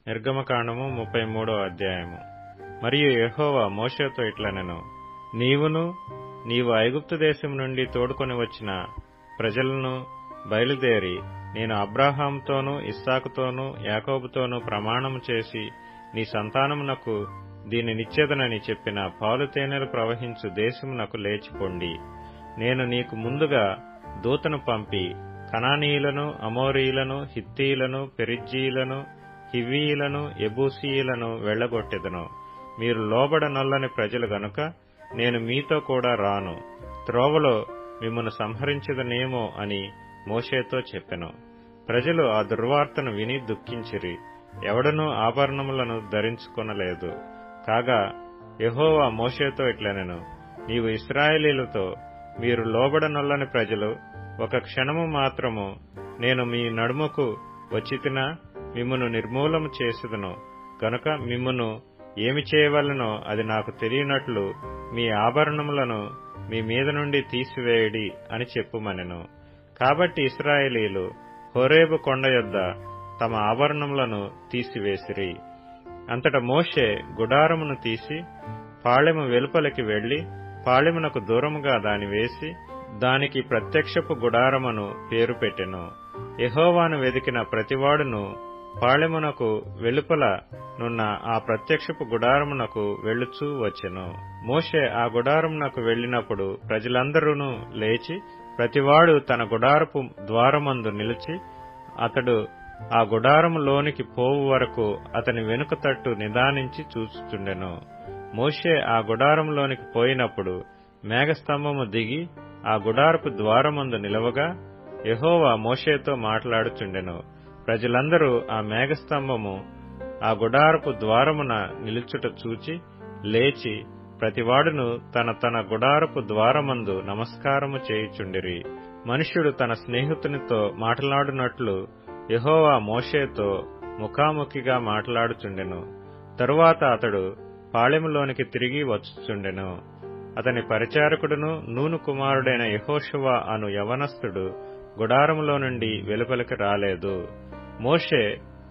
నిర్గమకాండము ముప్పై మూడో అధ్యాయము మరియు యెహోవా మోషేతో ఇట్లనెను నీవును నీవు ఐగుప్తు దేశం నుండి తోడుకొని వచ్చిన ప్రజలను బయలుదేరి నేను అబ్రాహాంతోనూ ఇస్సాకుతోనూ యాకోబుతోనూ ప్రమాణము చేసి నీ సంతానమునకు దీని నిచ్చేదనని చెప్పిన పాలు తేనెలు ప్రవహించు దేశమునకు లేచిపోండి నేను నీకు ముందుగా దూతను పంపి కనానీయులను అమోరీయులను హిత్తీయులను పెరిజ్జీయులను హివీయులను ఎబూసీయులను వెళ్లగొట్టెదను మీరు లోబడనొల్లని ప్రజలు గనుక నేను మీతో కూడా రాను త్రోవలో మిమ్మను సంహరించదనేమో అని మోషేతో చెప్పెను ప్రజలు ఆ దుర్వార్తను విని దుఃఖించిరి ఎవడనూ ఆభరణములను ధరించుకొనలేదు కాగా యెహోవా మోషేతో ఇట్లనెను నీవు ఇస్రాయేలీలతో మీరు లోబడనొల్లని ప్రజలు ఒక క్షణము మాత్రము నేను మీ నడుముకు వచ్చితినా మిమ్మును నిర్మూలము చేసేదను గనుక మిమ్మును ఏమి చేయవలనో అది నాకు తెలియనట్లు మీ ఆభరణములను మీ మీద నుండి తీసివేయడి అని చెప్పుమనెను కాబట్టి ఇస్రాయేలీలు హోరేబు కొండ యొద్ద తమ ఆభరణములను తీసివేసిరి అంతట మోషే గుడారమును తీసి పాళెము వెలుపలికి వెళ్లి పాళెమునకు దూరముగా దాని వేసి దానికి ప్రత్యక్షపు గుడారమును పేరు పెట్టెను యహోవాను వెదికిన ప్రతివాడును పాళెమునకు వెలుపల నున్న ఆ ప్రత్యక్షపు గుడారమునకు వెళ్ళుచూ వచ్చెను మోషే ఆ గుడారమునకు వెళ్లినప్పుడు ప్రజలందరూ లేచి ప్రతివాడు తన గుడారపు ద్వారమందు నిలిచి అతడు ఆ గుడారములోనికి పోవు వరకు అతని వెనుక తట్టు నిదానించి చూచుచుండెను మోషే ఆ గుడారంలోనికి పోయినప్పుడు మేఘస్తంభము దిగి ఆ గుడారపు ద్వారమందు నిలవగా యహోవా మోషేతో మాట్లాడుచుండెను ప్రజలందరూ ఆ మేఘస్తంభము ఆ గుడారపు ద్వారమున నిలుచుట చూచి లేచి ప్రతివాడును తన తన గుడారపు ద్వారమందు నమస్కారము చేయుచుండిరి మనుష్యుడు తన స్నేహితునితో మాట్లాడునట్లు యహోవా మోషేతో ముఖాముఖిగా మాట్లాడుచుండెను తరువాత అతడు పాళెములోనికి తిరిగి వచ్చుచుండెను అతని పరిచారకుడును నూను కుమారుడైన యహోషువా అను యవనస్తుడు గుడారములో నుండి వెలుపలికి రాలేదు మోషే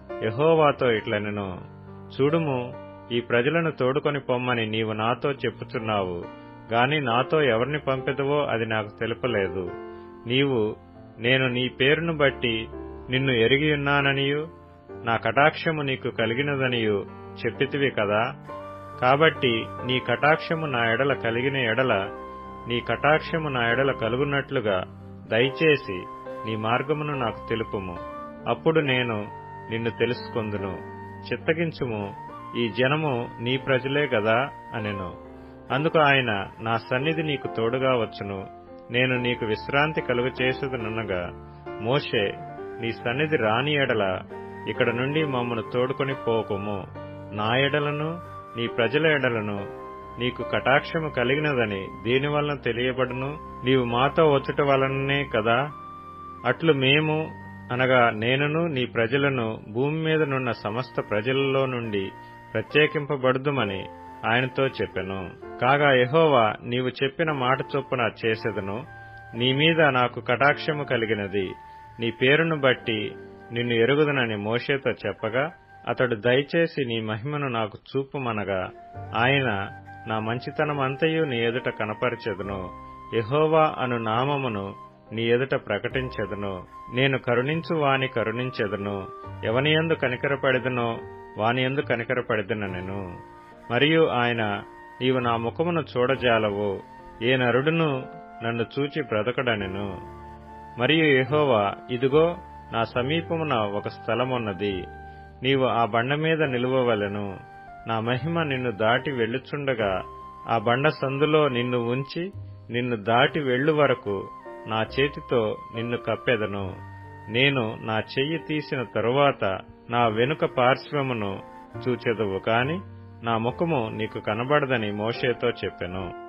యహోవాతో ఇట్లనెను చూడుము ఈ ప్రజలను తోడుకొని పొమ్మని నీవు నాతో చెప్పుచున్నావు గాని నాతో ఎవరిని పంపెదవో అది నాకు తెలుపలేదు నీవు నేను నీ పేరును బట్టి నిన్ను ఎరిగియున్నాననియు నా కటాక్షము నీకు కలిగినదనియు చెప్పితివి కదా కాబట్టి నీ కటాక్షము నా ఎడల కలిగిన ఎడల నీ కటాక్షము నా ఎడల కలుగునట్లుగా దయచేసి నీ మార్గమును నాకు తెలుపుము అప్పుడు నేను నిన్ను తెలుసుకొందును చిత్తగించుము ఈ జనము నీ ప్రజలే గదా అనెను అందుకు ఆయన నా సన్నిధి నీకు తోడుగా వచ్చును నేను నీకు విశ్రాంతి కలుగు చేసేదనగా మోషే నీ సన్నిధి రాని ఎడల ఇక్కడ నుండి మమ్మను తోడుకొని పోకుము నా ఎడలను నీ ప్రజల ఎడలను నీకు కటాక్షము కలిగినదని దీనివలన తెలియబడును నీవు మాతో వచ్చుట వలననే కదా అట్లు మేము అనగా నేనును నీ ప్రజలను భూమి మీద నున్న సమస్త ప్రజలలో నుండి ప్రత్యేకింపబడుదుమని ఆయనతో చెప్పెను కాగా యహోవా నీవు చెప్పిన మాట చొప్పున చేసెదను నీ మీద నాకు కటాక్షము కలిగినది నీ పేరును బట్టి నిన్ను ఎరుగుదనని మోషేతో చెప్పగా అతడు దయచేసి నీ మహిమను నాకు చూపుమనగా ఆయన నా మంచితనమంతయు నీ ఎదుట కనపరిచెదను యహోవా అను నామమును నీ ఎదుట ప్రకటించెదను నేను కరుణించు వాని కరుణించెదను ఎవనియందు కనికరపడెదనో వానియందు కనికరపడెదనెను మరియు ఆయన నీవు నా ముఖమును చూడజాలవు ఏ నరుడును నన్ను చూచి బ్రతకడనెను మరియు యెహోవా ఇదిగో నా సమీపమున ఒక స్థలమున్నది నీవు ఆ బండ మీద నిలువవలెను నా మహిమ నిన్ను దాటి వెళ్ళుచుండగా ఆ బండ సందులో నిన్ను ఉంచి నిన్ను దాటి వెళ్ళు వరకు నా చేతితో నిన్ను కప్పెదను నేను నా చెయ్యి తీసిన తరువాత నా వెనుక పార్శ్వమును చూచెదవు కాని నా ముఖము నీకు కనబడదని మోషేతో చెప్పెను